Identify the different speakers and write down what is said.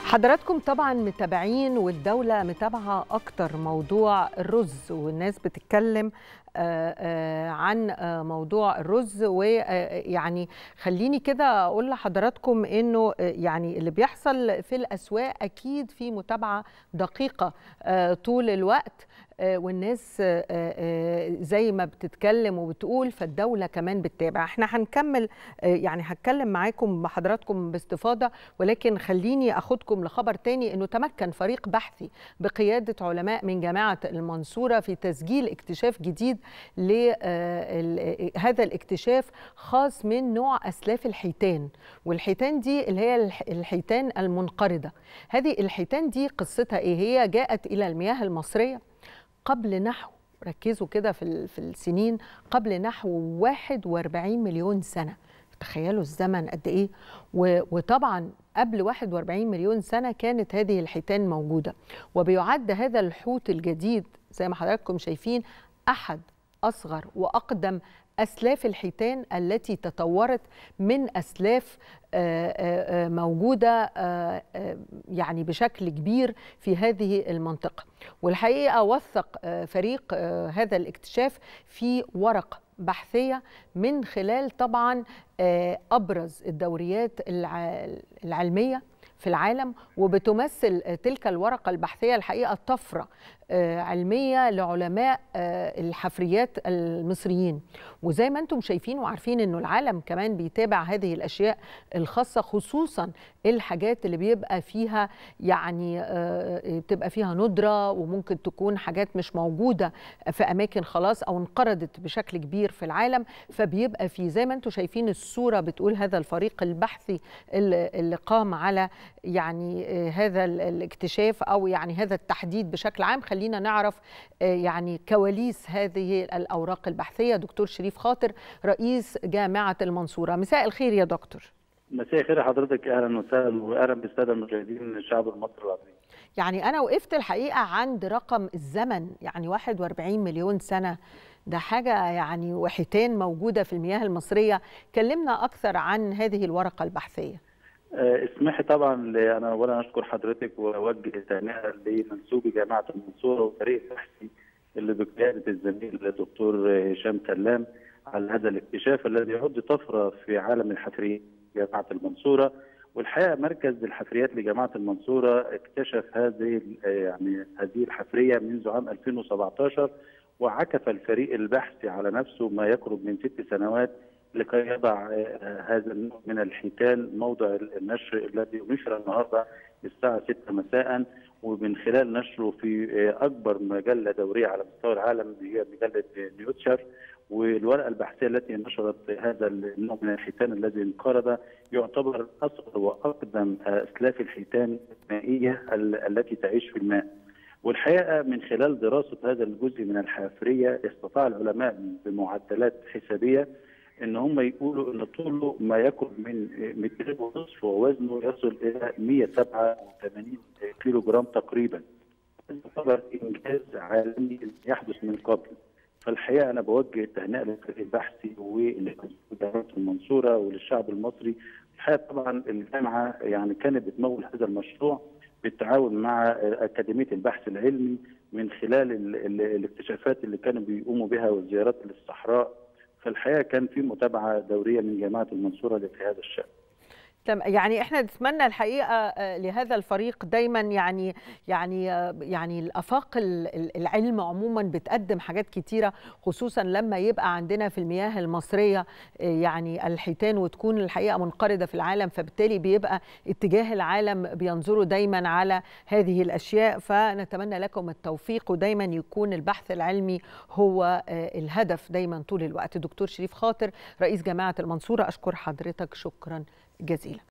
Speaker 1: حضراتكم طبعا متابعين والدولة متابعة أكتر موضوع الرز والناس بتتكلم آه، آه، عن آه، موضوع الرز ويعني خليني كده أقول لحضراتكم إنه يعني اللي بيحصل في الأسواق أكيد في متابعة دقيقة طول الوقت والناس زي ما بتتكلم وبتقول فالدولة كمان بتتابع احنا هنكمل يعني هتكلم معاكم بحضراتكم باستفاضة ولكن خليني أخدكم لخبر تاني أنه تمكن فريق بحثي بقيادة علماء من جامعة المنصورة في تسجيل اكتشاف جديد لهذا الاكتشاف خاص من نوع أسلاف الحيتان والحيتان دي اللي هي الحيتان المنقرضة هذه الحيتان دي قصتها إيه هي جاءت إلى المياه المصرية قبل نحو ركزوا كده في في السنين قبل نحو 41 مليون سنه تخيلوا الزمن قد ايه وطبعا قبل 41 مليون سنه كانت هذه الحيتان موجوده وبيعد هذا الحوت الجديد زي ما حضراتكم شايفين احد اصغر واقدم أسلاف الحيتان التي تطورت من أسلاف موجودة يعني بشكل كبير في هذه المنطقة والحقيقة وثق فريق هذا الاكتشاف في ورقة بحثية من خلال طبعا أبرز الدوريات العلمية في العالم وبتمثل تلك الورقة البحثية الحقيقة طفرة علمية لعلماء الحفريات المصريين وزي ما انتم شايفين وعارفين انه العالم كمان بيتابع هذه الاشياء الخاصة خصوصا الحاجات اللي بيبقى فيها يعني بتبقى فيها ندرة وممكن تكون حاجات مش موجودة في اماكن خلاص او انقرضت بشكل كبير في العالم فبيبقى في زي ما انتم شايفين الصورة بتقول هذا الفريق البحثي اللي قام على يعني هذا الاكتشاف او يعني هذا التحديد بشكل عام خلينا نعرف يعني كواليس هذه الأوراق البحثية دكتور شريف خاطر رئيس جامعة المنصورة مساء الخير يا دكتور
Speaker 2: مساء الخير حضرتك اهلا وسهلا واهلا بالساده المشاهدين الشعب المصري العظيم
Speaker 1: يعني انا وقفت الحقيقه عند رقم الزمن يعني 41 مليون سنه ده حاجه يعني وحيتان موجوده في المياه المصريه كلمنا اكثر عن هذه الورقه البحثيه
Speaker 2: اسمحي طبعا انا اولا اشكر حضرتك واوجه التهنئه لمنسوبي جامعه المنصوره والفريق البحثي اللي بقياده الزميل الدكتور هشام كلام على هذا الاكتشاف الذي يعد طفره في عالم الحفريات جامعه المنصوره والحقيقه مركز الحفريات لجامعه المنصوره اكتشف هذه يعني هذه الحفريه منذ عام 2017 وعكف الفريق البحثي على نفسه ما يقرب من ست سنوات لكي يضع هذا النوع من الحيتان موضع النشر الذي نشر النهارده الساعه 6 مساء ومن خلال نشره في اكبر مجله دوريه على مستوى العالم هي مجله نيوتشر والورقه البحثيه التي نشرت هذا النوع من الحيتان الذي انقرض يعتبر اصغر واقدم اسلاف الحيتان المائيه التي تعيش في الماء. والحقيقه من خلال دراسه هذا الجزء من الحفريه استطاع العلماء بمعدلات حسابيه ان هم يقولوا ان طوله ما يقرب من مترين ونصف ووزنه يصل الى 187 كيلو جرام تقريبا. يعتبر انجاز عالمي يحدث من قبل. فالحقيقه انا بوجه التهنئه للفريق البحثي ولجامعه المنصوره وللشعب المصري. الحقيقه طبعا الجامعه يعني كانت بتمول هذا المشروع بالتعاون مع اكاديميه البحث العلمي من خلال ال ال الاكتشافات اللي كانوا بيقوموا بها والزيارات للصحراء فالحقيقه كان في متابعه دوريه من جامعه المنصوره في هذا الشان.
Speaker 1: يعني احنا نتمنى الحقيقه لهذا الفريق دايما يعني يعني يعني الافاق العلم عموما بتقدم حاجات كتيره خصوصا لما يبقى عندنا في المياه المصريه يعني الحيتان وتكون الحقيقه منقرضه في العالم فبالتالي بيبقى اتجاه العالم بينظروا دايما على هذه الاشياء فنتمنى لكم التوفيق ودايما يكون البحث العلمي هو الهدف دايما طول الوقت دكتور شريف خاطر رئيس جامعه المنصوره اشكر حضرتك شكرا جزيلا